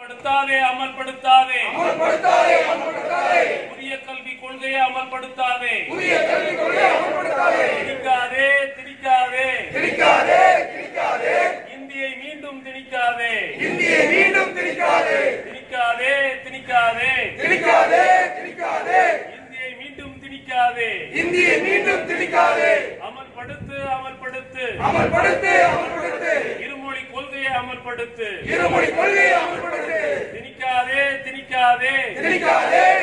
அமல்படுத்தாதே அமல்படுத்தாதே அமல்படுத்தாதே அமல்படுத்தாதே புதிய கல்வி கொள்கையை அமல்படுத்தாதே புதிய கல்விக் கொள்கையை அமல்படுத்தாதே திணிக்காதே திணிக்காதே திணிக்காதே திணிக்காதே இந்தியை மீண்டும் திணிக்காதே இந்தியை மீண்டும் திணிக்காதே திணிக்காதே திணிக்காதே திணிக்காதே திணிக்காதே இந்தியை மீண்டும் திணிக்காதே இந்தியை மீண்டும் திணிக்காதே அமல்படுத்து அமல்படுத்து அமல்படுத்து அமல்படுத்து இருமொழி கொள்கையை அமல்படுத்து இருமொழி கொள்கையை அமல்படுத்து திணிக்காதே திணிக்காதே திணிக்காதே